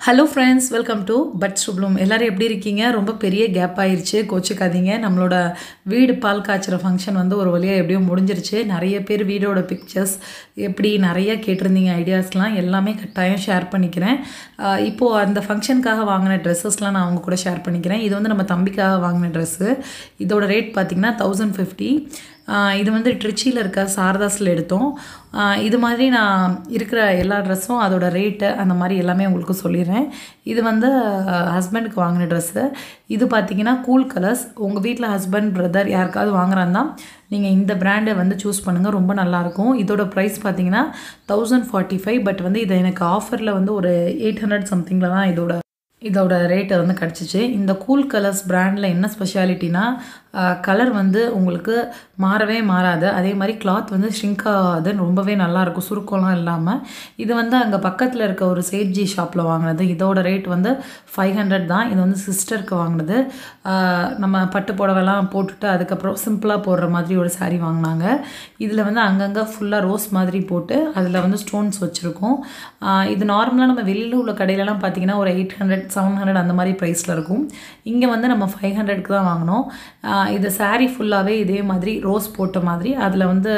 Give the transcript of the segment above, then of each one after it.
hello friends welcome to பட் சுப்ளூம் எல்லோரும் எப்படி இருக்கீங்க ரொம்ப பெரிய கேப் ஆயிருச்சு கோச்சிக்காதீங்க நம்மளோட வீடு பால் காய்ச்சுற ஃபங்க்ஷன் வந்து ஒரு வழியாக எப்படியோ முடிஞ்சிருச்சு நிறைய பேர் வீடோட பிக்சர்ஸ் எப்படி நிறைய கேட்டிருந்தீங்க ஐடியாஸ்லாம் எல்லாமே கட்டாயம் ஷேர் பண்ணிக்கிறேன் ஆஹ் இப்போது அந்த ஃபங்க்ஷனுக்காக வாங்கின ட்ரெஸ்ஸஸ்லாம் நான் அவங்க கூட ஷேர் பண்ணிக்கிறேன் இது வந்து நம்ம தம்பிக்காக வாங்கின ட்ரெஸ்ஸு இதோட ரேட் பார்த்திங்கன்னா தௌசண்ட் ஃபிஃப்டி இது வந்து ட்ரிச்சியில் இருக்க சாரதாஸில் எடுத்தோம் ஆஹ் இது மாதிரி நான் இருக்கிற எல்லா ட்ரெஸ்ஸும் அதோட ரேட்டு அந்த மாதிரி எல்லாமே உங்களுக்கு சொல்லிடுறேன் இது வந்து ஹஸ்பண்டுக்கு வாங்கின ட்ரெஸ்ஸு இது பார்த்தீங்கன்னா கூல் கலர்ஸ் உங்கள் வீட்டில் ஹஸ்பண்ட் பிரதர் யாருக்காவது வாங்குறாருந்தா நீங்கள் இந்த பிராண்டை வந்து சூஸ் பண்ணுங்கள் ரொம்ப நல்லாயிருக்கும் இதோட ப்ரைஸ் பார்த்தீங்கன்னா தௌசண்ட் ஃபார்ட்டி ஃபைவ் பட் வந்து இது எனக்கு ஆஃபரில் வந்து ஒரு எயிட் ஹண்ட்ரட் சம்திங்கில் தான் இதோட இதோட ரேட்டு வந்து கிடச்சிச்சு இந்த கூல் கலர்ஸ் பிராண்டில் என்ன ஸ்பெஷாலிட்டினா கலர் வந்து உங்களுக்கு மாறவே மாறாது அதே மாதிரி கிளாத் வந்து ஷ்ரிங்க் ஆகாது ரொம்பவே நல்லாயிருக்கும் சுருக்கம்லாம் இல்லாமல் இது வந்து அங்கே பக்கத்தில் இருக்க ஒரு சேட்ஜி ஷாப்பில் வாங்கினது இதோட ரேட் வந்து ஃபைவ் ஹண்ட்ரட் தான் இது வந்து சிஸ்டருக்கு வாங்கினது ஆஹ் நம்ம பட்டு புடவைலாம் போட்டுட்டு அதுக்கப்புறம் சிம்பிளாக போடுற மாதிரி ஒரு saree வாங்கினாங்க இதில் வந்து அங்கங்கே ஃபுல்லாக ரோஸ் மாதிரி போட்டு அதில் வந்து ஸ்டோன்ஸ் வச்சுருக்கோம் ஆஹ் இது நார்மலாக நம்ம வெளியில் உள்ள கடையிலலாம் பார்த்தீங்கன்னா ஒரு எயிட் ஹண்ட்ரட் செவன் ஹண்ட்ரட் அந்த மாதிரி ப்ரைஸில் இருக்கும் இங்கே வந்து நம்ம ஃபைவ் ஹண்ட்ரட்க்கு தான் வாங்கினோம் ஆஹ் இது saree ஃபுல்லாகவே இதே மாதிரி ரோஸ் போட்ட மாதிரி அதில் வந்து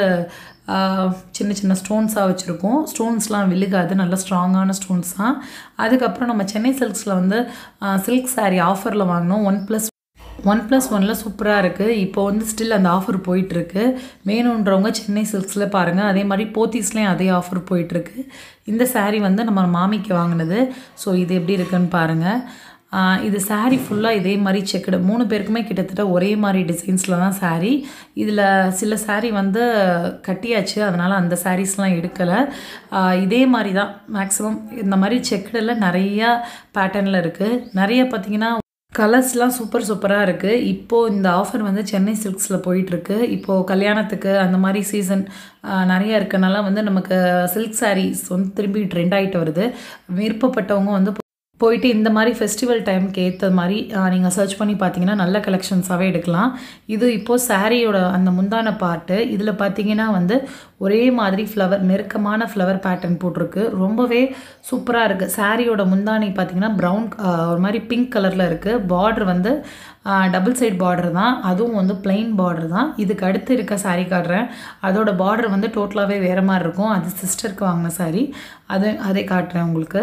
ஆஹ் சின்ன சின்ன ஸ்டோன்ஸாக வச்சுருக்கோம் ஸ்டோன்ஸ்லாம் விழுகாது நல்ல ஸ்ட்ராங்கான ஸ்டோன்ஸ் தான் அதுக்கப்புறம் நம்ம சென்னை சில்க்ஸில் வந்து சில்க் saree ஆஃபரில் வாங்கினோம் ஒன் ப்ளஸ் ஒன் ப்ளஸ் ஒனில் சூப்பராக இருக்குது இப்போ வந்து ஸ்டில் அந்த ஆஃபர் போயிட்டுருக்கு வேணுன்றவங்க சென்னை சில்க்ஸில் பாருங்கள் அதே மாதிரி போத்தீஸ்லேயும் அதே ஆஃபர் போயிட்டுருக்கு இந்த saree வந்து நம்ம மாமிக்கு வாங்கினது ஸோ இது எப்படி இருக்குன்னு பாருங்கள் ஆஹ் இது saree ஃபுல்லாக இதே மாதிரி செக்குடு மூணு பேருக்குமே கிட்டத்தட்ட ஒரே மாதிரி டிசைன்ஸில் தான் saree இதில் சில saree வந்து கட்டியாச்சு அதனால் அந்த சாரீஸ்லாம் எடுக்கலை ஆஹ் இதே மாதிரி தான் மேக்ஸிமம் இந்த மாதிரி செக்குடில் நிறையா பேட்டர்னில் இருக்குது நிறைய பார்த்திங்கன்னா கலர்ஸ்லாம் சூப்பர் சூப்பராக இருக்குது இப்போது இந்த ஆஃபர் வந்து சென்னை சில்க்ஸில் போயிட்டுருக்கு இப்போது கல்யாணத்துக்கு அந்த மாதிரி சீசன் நிறைய இருக்கனால வந்து நமக்கு சில்க் sarees வந்து திரும்பி ட்ரெண்ட் ஆகிட்டு வருது விருப்பப்பட்டவங்க வந்து போயிட்டு இந்த மாதிரி ஃபெஸ்டிவல் டைமுக்கு ஏற்ற மாதிரி நீங்கள் சர்ச் பண்ணி பார்த்தீங்கன்னா நல்ல கலெக்ஷன்ஸாகவே எடுக்கலாம் இது இப்போது சாரியோட அந்த முந்தான பார்ட்டு இதில் பார்த்தீங்கன்னா வந்து ஒரே மாதிரி ஃப்ளவர் நெருக்கமான ஃப்ளவர் பேட்டர்ன் போட்டிருக்கு ரொம்பவே சூப்பராக இருக்குது சாரியோட முந்தானி பார்த்தீங்கன்னா ப்ரௌன் ஒரு மாதிரி பிங்க் கலரில் இருக்குது பார்டர் வந்து டபுள் சைட் பார்டர் தான் அதுவும் வந்து பிளெயின் பார்டர் தான் இதுக்கு அடுத்து இருக்க saree காட்டுறேன் அதோட பார்டர் வந்து டோட்டலாகவே வேறு மாதிரி இருக்கும் அது சிஸ்டருக்கு வாங்கின saree அது அதை காட்டுறேன் உங்களுக்கு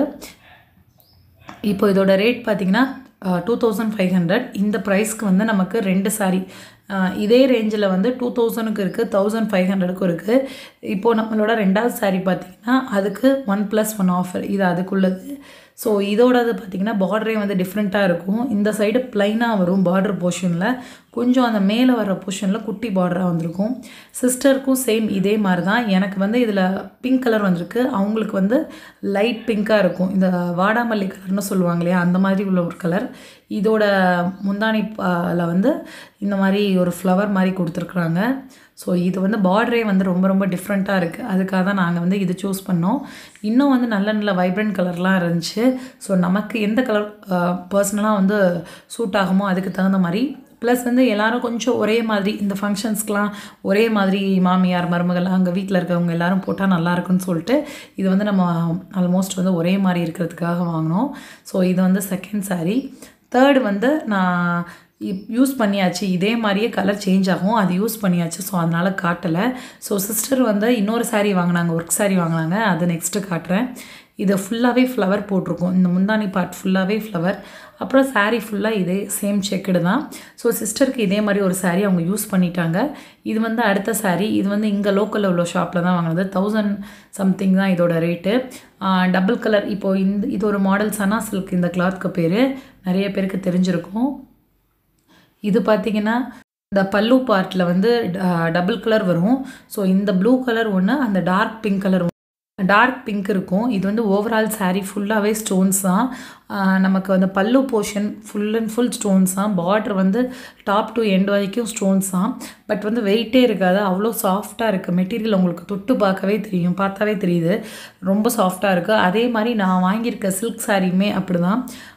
இப்போ இதோட ரேட் பார்த்தீங்கன்னா டூ தௌசண்ட் ஃபைவ் ஹண்ட்ரட் இந்த ப்ரைஸ்க்கு வந்து நமக்கு ரெண்டு saree ஆஹ் இதே ரேஞ்சில் வந்து டூ தௌசண்ட்க்கு இருக்குது தௌசண்ட் ஃபைவ் ஹண்ட்ரடுக்கும் இருக்குது இப்போது நம்மளோட ரெண்டாவது saree பார்த்தீங்கன்னா அதுக்கு ஒன் ப்ளஸ் ஒன் ஆஃபர் இது அதுக்குள்ளது ஸோ இதோடது பார்த்திங்கன்னா பார்டரே வந்து டிஃப்ரெண்ட்டாக இருக்கும் இந்த சைடு ப்ளைனாக வரும் பார்டர் போர்ஷனில் கொஞ்சம் அந்த மேலே வர போர்ஷனில் குட்டி பார்டராக வந்திருக்கும் சிஸ்டருக்கும் சேம் இதே மாதிரி தான் எனக்கு வந்து இதில் பிங்க் கலர் வந்திருக்கு அவங்களுக்கு வந்து லைட் பிங்க்காக இருக்கும் இந்த வாடாமல்லி கலர்னு சொல்லுவாங்க இல்லையா அந்த மாதிரி உள்ள ஒரு கலர் இதோட முந்தானி ல வந்து இந்த மாதிரி ஒரு ஃப்ளவர் மாதிரி கொடுத்துருக்குறாங்க ஸோ இது வந்து பார்டரே வந்து ரொம்ப ரொம்ப டிஃப்ரெண்ட்டாக இருக்குது அதுக்காக தான் நாங்கள் வந்து இது சூஸ் பண்ணோம் இன்னும் வந்து நல்ல நல்ல வைப்ரண்ட் கலர்லாம் இருந்துச்சு ஸோ நமக்கு எந்த கலர் பர்சனலாக வந்து சூட் ஆகுமோ அதுக்கு தகுந்த மாதிரி ப்ளஸ் வந்து எல்லாரும் கொஞ்சம் ஒரே மாதிரி இந்த ஃபங்க்ஷன்ஸ்க்கெலாம் ஒரே மாதிரி மாமியார் மருமகள் அங்கே வீட்டில் இருக்கவங்க எல்லாரும் போட்டால் நல்லா இருக்குன்னு சொல்லிட்டு இது வந்து நம்ம ஆல்மோஸ்ட் வந்து ஒரே மாதிரி இருக்கிறதுக்காக வாங்கினோம் ஸோ இது வந்து செகண்ட் saree தேர்டு வந்து நான் யூஸ் பண்ணியாச்சு இதே மாதிரியே கலர் சேஞ்ச் ஆகும் அது யூஸ் பண்ணியாச்சு ஸோ அதனால் காட்டலை ஸோ சிஸ்டர் வந்து இன்னொரு saree வாங்கினாங்க ஒர்க் saree வாங்கினாங்க அது நெக்ஸ்ட்டு காட்டுறேன் இது ஃபுல்லாகவே ஃப்ளவர் போட்டிருக்கும் இந்த முந்தானி பார்ட் ஃபுல்லாகவே ஃப்ளவர் அப்புறம் saree ஃபுல்லாக இதே சேம் செக்குடு தான் ஸோ சிஸ்டருக்கு இதே மாதிரி ஒரு saree அவங்க யூஸ் பண்ணிட்டாங்க இது வந்து அடுத்த saree இது வந்து இங்கே லோக்கலில் உள்ள ஷாப்பில் தான் வாங்கினது தௌசண்ட் சம்திங் தான் இதோட ரேட்டு டபுள் கலர் இப்போது இந்த இது ஒரு மாடல் சனா சில்க் இந்த கிளாத்க்கு பேர் நிறைய பேருக்கு தெரிஞ்சிருக்கும் இது பார்த்தீங்கன்னா இந்த பல்லு பார்ட்டில் வந்து டபுள் கலர் வரும் ஸோ இந்த ப்ளூ கலர் ஒன்று அந்த dark pink colour dark pink இருக்கும் இது வந்து ஓவரால் saree ஃபுல்லாகவே ஸ்டோன்ஸ் தான் ஆஹ் நமக்கு அந்த பல்லு portion full and full stones தான் பார்டர் வந்து டாப் டு எண்ட் வரைக்கும் ஸ்டோன்ஸ் தான் பட் வந்து வெயிட்டே இருக்காது அவ்வளோ சாஃப்டாக இருக்குது மெட்டீரியல் உங்களுக்கு தொட்டு பார்க்கவே தெரியும் பார்த்தாவே தெரியுது ரொம்ப சாஃப்டாக இருக்குது அதே மாதிரி நான் வாங்கியிருக்க சில்க் சாரியுமே அப்படி தான்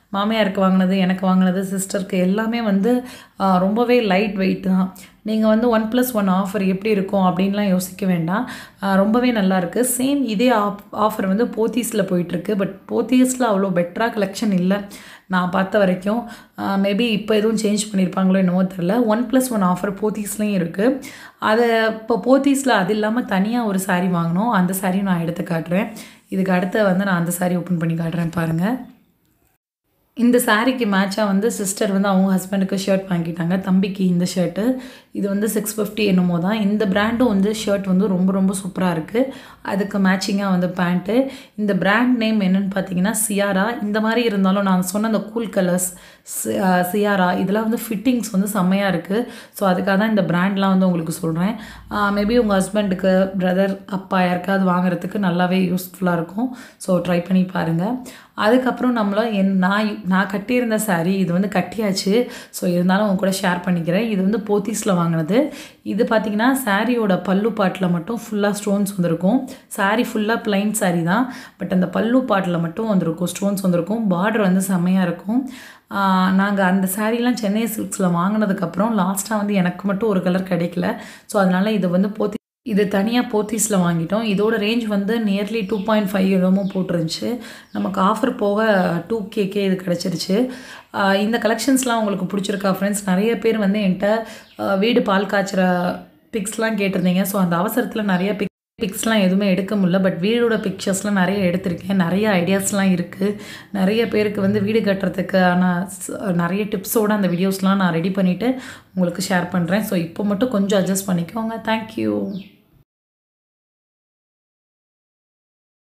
மாமியாருக்கு வாங்கினது எனக்கு வாங்கினது சிஸ்டருக்கு எல்லாமே வந்து ஆ, ரொம்பவே லைட் வெயிட் தான் நீங்கள் வந்து ஒன் ப்ளஸ் ஒன் ஆஃபர் எப்படி இருக்கும் அப்படின்லாம் யோசிக்க வேண்டாம் ஆ, ரொம்பவே நல்லா இருக்கு சேம் இதே ஆப் ஆஃபர் வந்து போத்தீஸில் போயிட்டுருக்கு பட் போத்தீஸில் அவ்வளோ பெட்டராக கலெக்ஷன் இல்லை நான் பார்த்த வரைக்கும் மேபி இப்போ எதுவும் சேஞ்ச் பண்ணியிருப்பாங்களோ என்னவோ தெரில ஒன் ப்ளஸ் ஒன் ஆஃபர் போத்தீஸ்லேயும் இருக்குது அதை இப்போ போத்தீஸில் அது இல்லாமல் தனியாக ஒரு saree வாங்கினோம் அந்த saree நான் எடுத்து காட்டுறேன் இதுக்கு அடுத்து வந்து நான் அந்த saree ஓப்பன் பண்ணி காட்டுறேன் பாருங்கள் இந்த சாரீக்கு மேட்சாக வந்து சிஸ்டர் வந்து அவங்க ஹஸ்பண்டுக்கு ஷர்ட் வாங்கிட்டாங்க தம்பிக்கு இந்த ஷர்ட்டு இது வந்து சிக்ஸ் ஃபிஃப்டி என்னமோ தான் இந்த பிராண்டும் வந்து ஷர்ட் வந்து ரொம்ப ரொம்ப சூப்பராக இருக்குது அதுக்கு மேட்சிங்காக வந்து பேண்ட்டு இந்த பிராண்ட் நேம் என்னன்னு பார்த்தீங்கன்னா சியாரா இந்த மாதிரி இருந்தாலும் நான் சொன்ன அந்த கூல் கலர்ஸ் சியாரா இதெல்லாம் வந்து ஃபிட்டிங்ஸ் வந்து செம்மையாக இருக்குது ஸோ அதுக்காக தான் இந்த பிராண்ட்லாம் வந்து உங்களுக்கு சொல்கிறேன் மேபி உங்கள் ஹஸ்பண்டுக்கு பிரதர் அப்பா யாருக்காவது வாங்குறதுக்கு நல்லாவே யூஸ்ஃபுல்லாக இருக்கும் ஸோ ட்ரை பண்ணி பாருங்கள் அதுக்கப்புறம் நம்மள என் நான் நான் கட்டியிருந்த saree இது வந்து கட்டியாச்சு ஸோ இருந்தாலும் உங்க கூட ஷேர் பண்ணிக்கிறேன் இது வந்து போத்தீஸில் வாங்கினது இது பார்த்தீங்கன்னா சாரியோட பல்லு பாட்டில் மட்டும் ஃபுல்லாக ஸ்டோன்ஸ் வந்திருக்கும் saree ஃபுல்லாக plain saree தான் பட் அந்த பல்லு பாட்டில் மட்டும் வந்திருக்கும் ஸ்டோன்ஸ் வந்திருக்கும் பார்டர் வந்து செம்மையாக இருக்கும் நாங்கள் அந்த சாரீலாம் சென்னை சில்க்ஸில் வாங்கினதுக்கப்புறம் லாஸ்ட்டாக வந்து எனக்கு மட்டும் ஒரு கலர் கிடைக்கல ஸோ அதனால் இது வந்து போத்தி இது தனியாக போத்தீஸில் வாங்கிட்டோம் இதோட ரேஞ்ச் வந்து நியர்லி டூ பாயிண்ட் ஃபைவ் எதுவும் போட்டிருந்துச்சு நமக்கு ஆஃபர் போக டூ கேக்கே இது கிடச்சிருச்சு ஆஹ் இந்த கலெக்ஷன்ஸ்லாம் உங்களுக்கு பிடிச்சிருக்கா ஃப்ரெண்ட்ஸ் நிறைய பேர் வந்து என்கிட்ட ஆஹ் வீடு பால் காய்ச்சுற பிக்ஸ்லாம் கேட்டிருந்தீங்க ஸோ அந்த அவசரத்தில் நிறைய பிக் பிக்ஸ்லாம் எதுவுமே எடுக்க முடியல பட் வீடோட பிக்சர்ஸ்லாம் நிறைய எடுத்திருக்கேன் நிறைய ஐடியாஸ்லாம் இருக்குது நிறைய பேருக்கு வந்து வீடு கட்டுறதுக்கான ஸ்- நிறைய டிப்ஸோட அந்த வீடியோஸ்லாம் நான் ரெடி பண்ணிவிட்டு உங்களுக்கு ஷேர் பண்ணுறேன் ஸோ இப்போ மட்டும் கொஞ்சம் அட்ஜஸ்ட் பண்ணிக்கோங்க தேங்க்யூ